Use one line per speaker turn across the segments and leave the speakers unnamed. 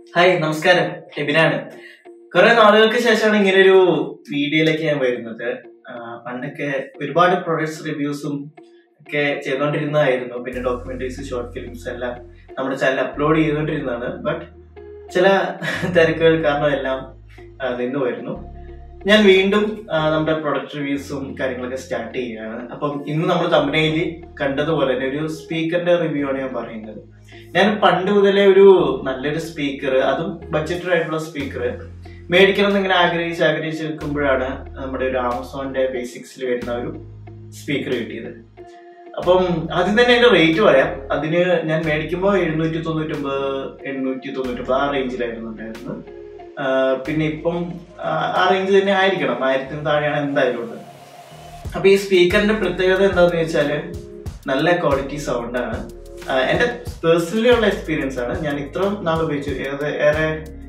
hi നമസ്കാരം എബിനാണ് കുറെ നാളുകൾക്ക് ശേഷമാണ് ഇങ്ങനെ ഒരു വീഡിയോയിലേക്ക് ഞാൻ വരുന്നത് ആ, പണ്ടൊക്കെ ഒരുപാട് പ്രൊഡക്ട്സ് റിവ്യൂസും ഒക്കെ ചെയ്തുകൊണ്ടിരുന്നതായിരുന്നു പിന്നെ ഡോക്യുമെന്ററീസ് ഷോർട്ട് ഫിലിംസ് എല്ലാം നമ്മുടെ ചാനൽ അപ്ലോഡ് ചെയ്തുകൊണ്ടിരുന്നതാണ് ബട്ട് ചില തിരക്കുകൾ കാരണം എല്ലാം ആ, നിന്നു വരുന്നു ഞാൻ വീണ്ടും ആ, നമ്മുടെ പ്രൊഡക്റ്റ് റിവ്യൂസും കാര്യങ്ങളൊക്കെ സ്റ്റാർട്ട് ചെയ്യുകയാണ് അപ്പം ഇന്ന് നമ്മൾ തമ്പനയിൽ കണ്ടതുപോലെ തന്നെ ഒരു സ്പീക്കറിന്റെ റിവ്യൂ ആണ് ഞാൻ പറയുന്നത് ഞാൻ പണ്ട് മുതലേ ഒരു നല്ലൊരു സ്പീക്കർ അതും ബഡ്ജറ്റഡ് ആയിട്ടുള്ള സ്പീക്കർ മേടിക്കണം എന്ന് ഇങ്ങനെ ആഗ്രഹിച്ച് ആഗ്രഹിച്ച് നിൽക്കുമ്പോഴാണ് നമ്മുടെ ഒരു ആമസോണിന്റെ ബേസിക്സിൽ വരുന്ന ഒരു സ്പീക്കർ കിട്ടിയത് അപ്പം ആദ്യം തന്നെ അതിന്റെ റേറ്റ് പറയാം അതിന് ഞാൻ മേടിക്കുമ്പോൾ എഴുന്നൂറ്റി തൊണ്ണൂറ്റൊമ്പത് എണ്ണൂറ്റി തൊണ്ണൂറ്റൊമ്പത് ആ റേഞ്ചിലായിരുന്നു ഉണ്ടായിരുന്നത് ആ, പിന്നെ ഇപ്പം ആ, ആ റേഞ്ച് തന്നെ ആയിരിക്കണം ആയിരത്തിന് താഴെയാണ് എന്തായാലും ഉള്ളത് അപ്പൊ ഈ സ്പീക്കറിന്റെ പ്രത്യേകത എന്താന്ന് വെച്ചാല് നല്ല ക്വാളിറ്റി സൗണ്ടാണ് എന്റെ പേഴ്സണലി ഉള്ള എക്സ്പീരിയൻസ് ആണ് ഞാൻ ഇത്രയും നാൾ ഉപയോഗിച്ചു ഏറെ ഏറെ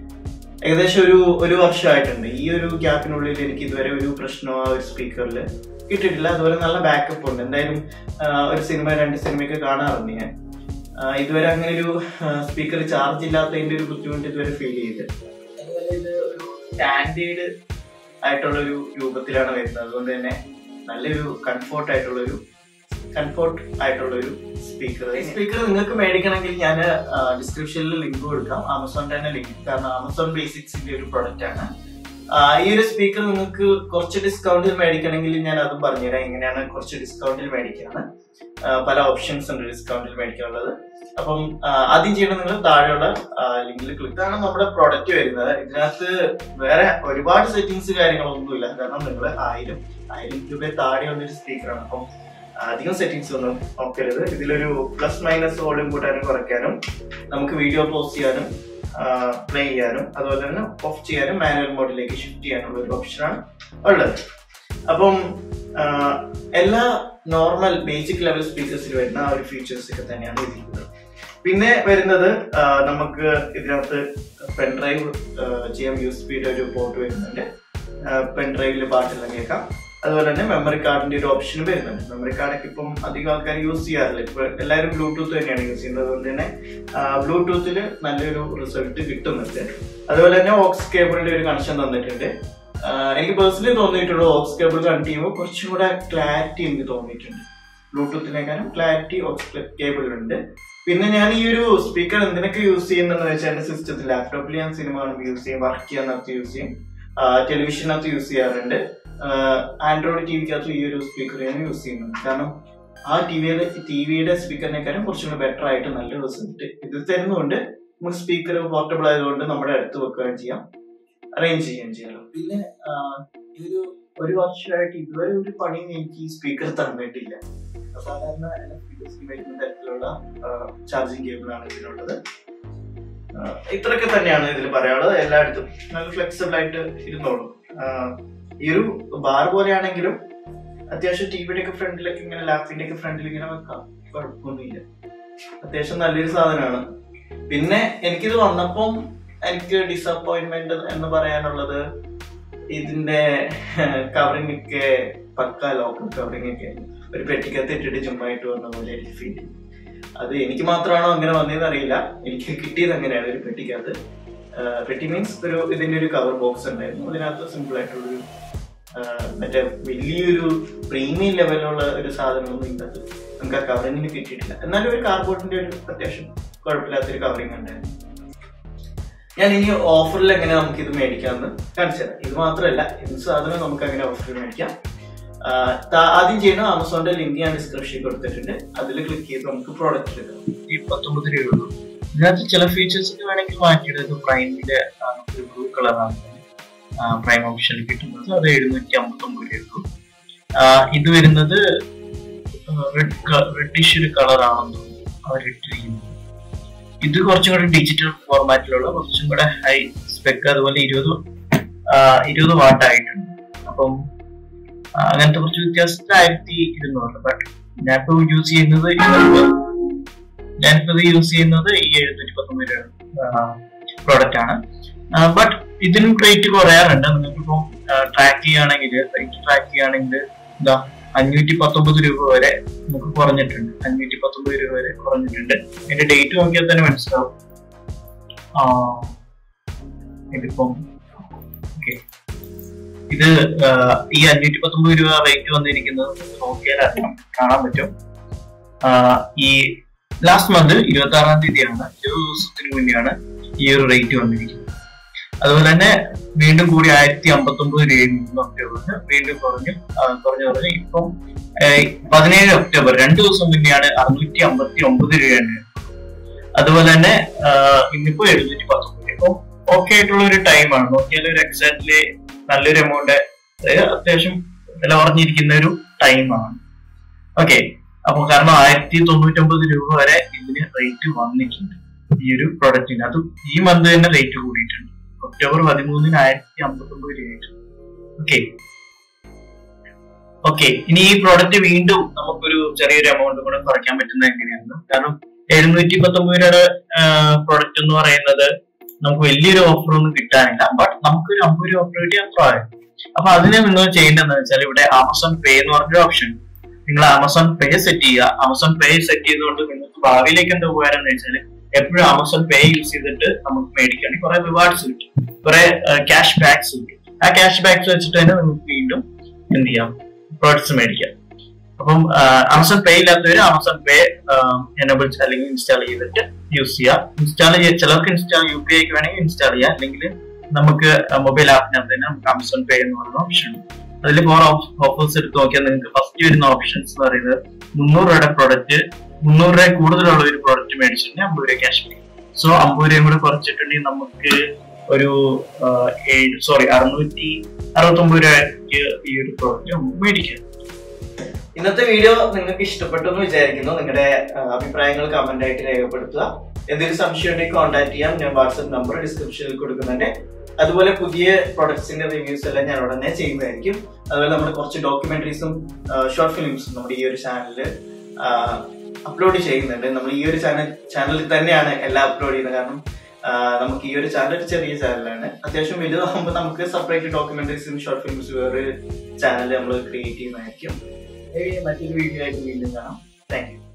ഏകദേശം ഒരു ഒരു വർഷമായിട്ടുണ്ട് ഈ ഒരു ഗ്യാപ്പിനുള്ളിൽ എനിക്ക് ഇതുവരെ ഒരു പ്രശ്നമോ ആ ഒരു സ്പീക്കറിൽ കിട്ടിയിട്ടില്ല അതുപോലെ നല്ല ബാക്കപ്പ് ഉണ്ട് എന്തായാലും ആ, ഒരു സിനിമ രണ്ട് സിനിമയൊക്കെ കാണാറുണ്ട് ഞാൻ ആ, ഇതുവരെ അങ്ങനെ ഒരു സ്പീക്കർ ചാർജ് ഇല്ലാത്തതിന്റെ ഒരു ബുദ്ധിമുട്ട് ഇതുവരെ ഫീൽ ചെയ്ത് അതുപോലെ ഇത് ഒരു സ്റ്റാൻഡേർഡ് ആയിട്ടുള്ള ഒരു രൂപത്തിലാണ് വരുന്നത് അതുകൊണ്ട് തന്നെ നല്ലൊരു കംഫോർട്ട് ആയിട്ടുള്ള ഒരു കംഫോർട്ട് ആയിട്ടുള്ള ഒരു സ്പീക്കർ ഈ സ്പീക്കർ നിങ്ങൾക്ക് മേടിക്കണമെങ്കിൽ ഞാൻ ഡിസ്ക്രിപ്ഷനിൽ ലിങ്ക് കൊടുക്കാം ആമസോണിന്റെ തന്നെ ലിങ്ക് കാരണം ആമസോൺ ബേസിക്സിന്റെ ഒരു പ്രൊഡക്റ്റ് ആണ് ആ, ഈ ഒരു സ്പീക്കർ നിങ്ങൾക്ക് കുറച്ച് ഡിസ്കൗണ്ടിൽ മേടിക്കണമെങ്കിൽ ഞാൻ അതും പറഞ്ഞുതരാം എങ്ങനെയാണ് കുറച്ച് ഡിസ്കൗണ്ടിൽ മേടിക്കാണ് ആ, പല ഓപ്ഷൻസ് ഉണ്ട് ഡിസ്കൗണ്ടിൽ മേടിക്കാനുള്ളത് അപ്പം ആ, ആദ്യം ചെയ്യണം നിങ്ങൾ താഴെയുള്ള ലിങ്കിൽ ക്ലിക്ക് ആണ് നമ്മുടെ പ്രൊഡക്റ്റ് വരുന്നത് ഇതിനകത്ത് വേറെ ഒരുപാട് സെറ്റിങ്സ് കാര്യങ്ങളൊന്നുമില്ല കാരണം നിങ്ങൾ ആയിരം ആയിരം രൂപ താഴെയുള്ള ഒരു സ്പീക്കറാണ് അപ്പം അധികം സെറ്റിങ്സ് ഒന്നും നോക്കരുത് ഇതിലൊരു പ്ലസ് മൈനസ് വോളിയം കൂട്ടാനും കുറയ്ക്കാനും നമുക്ക് വീഡിയോ പോസ്റ്റ് ചെയ്യാനും പ്ലേ ചെയ്യാനും അതുപോലെ തന്നെ ഓഫ് ചെയ്യാനും മാനുവൽ മോഡിലേക്ക് ഷിഫ്റ്റ് ചെയ്യാനുള്ള ഒരു ഓപ്ഷനാണ് ഉള്ളത് അപ്പം ആ, എല്ലാ നോർമൽ ബേസിക് ലെവൽ സ്പീക്കേഴ്സിൽ വരുന്ന ആ ഒരു ഫീച്ചേഴ്സ് ഒക്കെ തന്നെയാണ് ഇതിലുള്ളത് പിന്നെ വരുന്നത് ആ, നമുക്ക് ഇതിനകത്ത് പെൻഡ്രൈവ് ചെയ്യാൻ യു എസ് ബിയുടെ ഒരു പോർട്ട് വരുന്നുണ്ട് പെൻഡ്രൈവിൽ പാട്ടെല്ലാം കേൾക്കാം അതുപോലെ തന്നെ മെമ്മറി കാർഡിന്റെ ഒരു ഓപ്ഷൻ വരുന്നുണ്ട് മെമ്മറി കാർഡൊക്കെ ഇപ്പം അധികം ആൾക്കാർ യൂസ് ചെയ്യാറില്ല ഇപ്പൊ എല്ലാവരും ബ്ലൂടൂത്ത് തന്നെയാണ് യൂസ് ചെയ്യുന്നത് അതുകൊണ്ട് തന്നെ ബ്ലൂടൂത്തിൽ നല്ലൊരു റിസൾട്ട് കിട്ടുന്നുണ്ട് അതുപോലെ തന്നെ ഓക്സ് കേബിളിന്റെ ഒരു കണക്ഷൻ തന്നിട്ടുണ്ട് ആ, എനിക്ക് പേഴ്സണലി തോന്നിയിട്ടുള്ള ഓക്സ് കേബിൾ കണക്ട് ചെയ്യുമ്പോൾ കുറച്ചും കൂടെ ക്ലാരിറ്റി എനിക്ക് തോന്നിയിട്ടുണ്ട് ബ്ലൂടൂത്തിനേക്കാളും ക്ലാരിറ്റി ഓക്സ് കേബിളിലുണ്ട് പിന്നെ ഞാൻ ഈ ഒരു സ്പീക്കർ എന്തിനൊക്കെ യൂസ് ചെയ്യുന്നതെന്ന് വെച്ചാൽ എന്റെ സിസ്റ്റത്തിൽ ലാപ്ടോപ്പിൽ ഞാൻ സിനിമ കാണുമ്പോൾ യൂസ് ചെയ്യും വർക്ക് ചെയ്യാനകത്ത് യൂസ് ചെയ്യും ടെലിവിഷനകത്ത് യൂസ് ചെയ്യാറുണ്ട് ആൻഡ്രോയിഡ് ടി വിക്കകത്ത് ഈ ഒരു സ്പീക്കർ ഞാൻ യൂസ് ചെയ്യുന്നുണ്ട് കാരണം ആ ടി വിയുടെ ടി വിയുടെ സ്പീക്കറിനേക്കാളും കുറച്ചും കൂടെ ബെറ്റർ ആയിട്ട് നല്ല റിസൾട്ട് ഇത് തരുന്നുണ്ട് നമുക്ക് സ്പീക്കർ പോർട്ടബിൾ ആയതുകൊണ്ട് നമ്മുടെ അടുത്ത് വെക്കുകയും ചെയ്യാം അറേഞ്ച് ചെയ്യുകയും ചെയ്യാലോ പിന്നെ ആ, ഇതൊരു ഒരു വർഷമായിട്ട് ഇതുവരെ ഒരു പണിയും എനിക്ക് ഈ സ്പീക്കർ തന്നിട്ടില്ല സാധാരണ എല്ലാ സ്പീക്കേഴ്സിനും വരുന്ന തരത്തിലുള്ള ചാർജിങ് കേബിളാണ് ഇതിനുള്ളത് ആ, ഇത്രയൊക്കെ തന്നെയാണ് ഇതിൽ പറയാനുള്ളത് എല്ലായിടത്തും നല്ല ഫ്ലെക്സിബിൾ ആയിട്ട് ഇരുന്നോളും ആ, ഈ ഒരു ബാർ പോലെയാണെങ്കിലും അത്യാവശ്യം ടിവിയുടെ ഒക്കെ ഫ്രണ്ടിലൊക്കെ ഇങ്ങനെ ലാപ്പിന്റെ ഒക്കെ ഫ്രണ്ടിൽ ഇങ്ങനെ വെക്കാം കുഴപ്പമൊന്നുമില്ല അത്യാവശ്യം നല്ലൊരു സാധനമാണ് പിന്നെ എനിക്കിത് വന്നപ്പം എനിക്ക് ഡിസപ്പോയിന്റ്മെന്റ് എന്ന് പറയാനുള്ളത് ഇതിന്റെ കവറിംഗ് ഒക്കെ പക്ക ലോക്കൽ കവറിംഗ് ഒക്കെ ഒരു പെട്ടിക്കകത്ത് ഇട്ടിട്ട് ചുമ്മായിട്ട് വന്ന പോലെ എനിക്ക് ഫീൽ ചെയ്യും അത് എനിക്ക് മാത്രമാണോ അങ്ങനെ വന്നതെന്ന് അറിയില്ല എനിക്ക് കിട്ടിയത് അങ്ങനെയാണ് ഒരു പെട്ടിക്കകത്ത് ആ, പെട്ടി മീൻസ് ഒരു ഇതിന്റെ ഒരു കവർ ബോക്സ് ഉണ്ടായിരുന്നു അതിനകത്ത് സിമ്പിൾ ആയിട്ടുള്ളൊരു ആ, മറ്റേ വലിയൊരു പ്രീമിയം ലെവലിലുള്ള ഒരു സാധനമൊന്നും ഇതിനകത്ത് നമുക്ക് ആ കവറിങ്ങിന് കിട്ടിയിട്ടില്ല എന്നാലും ഒരു കാർബോർഡിന്റെ ഒരു അത്യാവശ്യം കുഴപ്പമില്ലാത്തൊരു കവറിങ് ഉണ്ടായിരുന്നു ഞാൻ ഇനി ഓഫറിൽ എങ്ങനെ നമുക്ക് ഇത് മേടിക്കാമെന്ന് കാണിച്ചു തരാം ഇത് മാത്രമല്ല എന്ത് സാധനം നമുക്ക് അങ്ങനെ ഓഫറിൽ മേടിക്കാം ആ, താ- ആദ്യം ചെയ്യണം ആമസോണിന്റെ ലിങ്ക് ഞാൻ ഡിസ്ക്രിപ്ഷനിൽ കൊടുത്തിട്ടുണ്ട് അതിൽ ക്ലിക്ക് ചെയ്ത് നമുക്ക് പ്രോഡക്റ്റ് എടുക്കാം ഈ പത്തൊമ്പത് രൂപയുള്ളൂ ഇതിനകത്ത് ചില ഫീച്ചേഴ്സ് വേണമെങ്കിൽ മാറ്റിയിടുന്നത് പ്രൈമിന്റെ ഒരു ബ്ലൂ കളറാണ് പ്രൈം ഓപ്ഷനിൽ കിട്ടുന്നത് അത് എഴുന്നൂറ്റി അമ്പത്തൊമ്പത് രൂപയുള്ളൂ ആ, ഇത് വരുന്നത് റെഡ് റെഡിഷ് ഒരു കളറാണെന്ന് തോന്നുന്നു അവർ ഇട്ടിരിക്കുന്നത് ഇത് കുറച്ചും കൂടെ ഡിജിറ്റൽ ഫോർമാറ്റിലുള്ള കുറച്ചും കൂടെ ഹൈ സ്പെക്ക് അതുപോലെ ഇരുപത് ആ, ഇരുപത് വാട്ട് ആയിട്ടുണ്ട് അപ്പം ആ, അങ്ങനത്തെ കുറച്ച് വ്യത്യാസത്തിൽ ആയിരത്തി ഇരുന്നൂറ് ബട്ട് ഞാനിപ്പോ യൂസ് ചെയ്യുന്നത് ഇരുന്നൂറ് ഞാനിപ്പോ ഇത് യൂസ് ചെയ്യുന്നത് ഈ എഴുന്നൂറ്റി പത്തൊമ്പത് രൂപ പ്രോഡക്റ്റ് ആണ് ബട്ട് ഇതിനും റേറ്റ് കുറയാറുണ്ട് നിങ്ങൾക്കിപ്പം ട്രാക്ക് ചെയ്യുകയാണെങ്കിൽ റേറ്റ് ട്രാക്ക് ചെയ്യുകയാണെങ്കിൽ എന്താ അഞ്ഞൂറ്റി പത്തൊമ്പത് രൂപ വരെ നമുക്ക് കുറഞ്ഞിട്ടുണ്ട് അഞ്ഞൂറ്റി പത്തൊമ്പത് രൂപ വരെ കുറഞ്ഞിട്ടുണ്ട് അതിന്റെ ഡേറ്റ് നോക്കിയാൽ തന്നെ മനസ്സിലാവും ആ,
ഇതിപ്പം ഓക്കെ ഇത് ആ, ഈ അഞ്ഞൂറ്റി പത്തൊമ്പത് രൂപ റേറ്റ് വന്നിരിക്കുന്നത് നോക്കിയാൽ അറിയാം കാണാൻ പറ്റും ആ, ഈ ലാസ്റ്റ് മന്ത് ഇരുപത്തി ആറാം തീയതിയാണ് ഇരുപത് ദിവസത്തിന് മുന്നെയാണ് ഈ ഒരു റേറ്റ് വന്നിരിക്കുന്നത് അതുപോലെ തന്നെ വീണ്ടും കൂടി ആയിരത്തി അമ്പത്തി ഒമ്പത് രൂപയിൽ നിന്നൊക്കെ ഉള്ളത് വീണ്ടും കുറഞ്ഞു ആ, കുറഞ്ഞു കുറഞ്ഞു ഇപ്പം ഏഹ്, പതിനേഴ് ഒക്ടോബർ രണ്ടു ദിവസം മുന്നെയാണ് അറുന്നൂറ്റി അമ്പത്തി ഒമ്പത് രൂപയാണ് അതുപോലെ തന്നെ ആഹ്, ഇന്നിപ്പോ എഴുന്നൂറ്റി പത്തൊമ്പത് ഇപ്പം ഓക്കെ ആയിട്ടുള്ള ഒരു ടൈമാണ് നോക്കിയാൽ ഒരു എക്സാക്ട്ലി നല്ലൊരു എമൗണ്ട് അത്യാവശ്യം വില കുറഞ്ഞിരിക്കുന്ന ഒരു ടൈമാണ് ഓക്കെ അപ്പൊ കാരണം ആയിരത്തി തൊണ്ണൂറ്റൊമ്പത് രൂപ വരെ ഇതിന് റേറ്റ് വന്നിട്ടുണ്ട് ഈ ഒരു പ്രൊഡക്റ്റിന് അത് ഈ മന്ത് തന്നെ റേറ്റ് കൂടിയിട്ടുണ്ട് ഒക്ടോബർ പതിമൂന്നിന് ആയിരത്തി അമ്പത്തി ഒമ്പത് രൂപയായിട്ടുണ്ട് ഓക്കെ ഓക്കെ ഇനി ഈ പ്രോഡക്റ്റ് വീണ്ടും നമുക്കൊരു ചെറിയൊരു എമൗണ്ട് കൂടെ കുറയ്ക്കാൻ പറ്റുന്നത് എങ്ങനെയാണ് കാരണം എഴുന്നൂറ്റി പത്തൊമ്പത് രൂപയുടെ പ്രോഡക്റ്റ് എന്ന് പറയുന്നത് നമുക്ക് വലിയൊരു ഓഫർ ഒന്നും കിട്ടാനില്ല ബട്ട് നമുക്കൊരു അമ്പത് രൂപ ഓഫർ കിട്ടിയ അത്ര ആയി അപ്പൊ അതിന് നിങ്ങൾ ചെയ്യേണ്ടതെന്ന് വെച്ചാൽ ഇവിടെ ആമസോൺ പേ എന്ന് പറഞ്ഞൊരു ഓപ്ഷൻ നിങ്ങൾ ആമസോൺ പേ സെറ്റ് ചെയ്യുക ആമസോൺ പേ സെറ്റ് ചെയ്തുകൊണ്ട് നിങ്ങൾക്ക് ഭാവിയിലേക്ക് എന്താ ഉപകാരം എന്ന് വെച്ചാൽ എപ്പോഴും ആമസോൺ പേ യൂസ് ചെയ്തിട്ട് നമുക്ക് മേടിക്കുകയാണെങ്കിൽ കുറെ റിവാർഡ്സ് കിട്ടും കുറെ ക്യാഷ് ബാക്സ് കിട്ടും ആ ക്യാഷ് ബാക്സ് വെച്ചിട്ട് തന്നെ നമുക്ക് വീണ്ടും എന്ത് ചെയ്യാം പ്രോഡക്ട്സ് മേടിക്കാം അപ്പം ആമസോൺ പേ ഇല്ലാത്തവർ ആമസോൺ പേ എനബിൾ അല്ലെങ്കിൽ ഇൻസ്റ്റാൾ ചെയ്തിട്ട് യൂസ് ചെയ്യാം ഇൻസ്റ്റാൾ ചെയ്യ ചിലർക്ക് ഇൻസ്റ്റാൾ യു പി ഐക്ക് വേണമെങ്കിൽ ഇൻസ്റ്റാൾ ചെയ്യാം അല്ലെങ്കിൽ നമുക്ക് മൊബൈൽ ആപ്പിനകത്ത് തന്നെ നമുക്ക് ആമസോൺ പേ എന്ന് പറയുന്ന ഓപ്ഷൻ ഉണ്ട് അതിൽ ഫോർ ഓഫേഴ്സ് എടുത്ത് നോക്കിയാൽ നിങ്ങൾക്ക് ഫസ്റ്റ് വരുന്ന ഓപ്ഷൻസ് എന്ന് പറയുന്നത് മുന്നൂറ് രൂപയുടെ പ്രോഡക്റ്റ് മുന്നൂറ് രൂപ കൂടുതലുള്ള ഒരു പ്രോഡക്റ്റ് മേടിച്ചിട്ടുണ്ടെങ്കിൽ അമ്പത് രൂപ ക്യാഷ് ബാക്ക് സോ അമ്പത് രൂപയും കൂടെ കുറച്ചിട്ടുണ്ടെങ്കിൽ നമുക്ക് ഒരു സോറി അറുന്നൂറ്റി അറുപത്തൊമ്പത് രൂപയ്ക്ക് ഈ ഒരു പ്രോഡക്റ്റ് നമുക്ക് മേടിക്കാം
ഇന്നത്തെ വീഡിയോ നിങ്ങൾക്ക് ഇഷ്ടപ്പെട്ടു എന്ന് വിചാരിക്കുന്നു നിങ്ങളുടെ ആ, അഭിപ്രായങ്ങൾ കമന്റ് ആയിട്ട് രേഖപ്പെടുത്തുക എന്തെങ്കിലും സംശയം ഉണ്ടെങ്കിൽ കോൺടാക്ട് ചെയ്യാം ഞാൻ വാട്സ്ആപ്പ് നമ്പർ ഡിസ്ക്രിപ്ഷനിൽ കൊടുക്കുന്നുണ്ട് അതുപോലെ പുതിയ പ്രൊഡക്ട്സിന്റെ റിവ്യൂസ് എല്ലാം ഞാൻ ഉടനെ ചെയ്യുന്നതായിരിക്കും അതുപോലെ നമ്മൾ കുറച്ച് ഡോക്യുമെന്ററീസും ഷോർട്ട് ഫിലിംസും നമ്മുടെ ഈ ഒരു ചാനലിൽ അപ്ലോഡ് ചെയ്യുന്നുണ്ട് നമ്മൾ ഈ ഒരു ചാനൽ ചാനലിൽ തന്നെയാണ് എല്ലാം അപ്ലോഡ് ചെയ്യുന്നത് കാരണം ആ, നമുക്ക് ഈ ഒരു ചാനൽ ഒരു ചെറിയ ചാനലാണ് അത്യാവശ്യം വലുതാകുമ്പോൾ നമുക്ക് സെപ്പറേറ്റ് ഡോക്യുമെന്ററീസും ഷോർട്ട് ഫിലിംസും വേറെ ചാനൽ നമ്മൾ ക്രിയേറ്റ് ചെയ്യുന്നതായിരിക്കും മറ്റൊരു വീഡിയോ ആയിട്ട് വീണ്ടും കാണാം താങ്ക് യു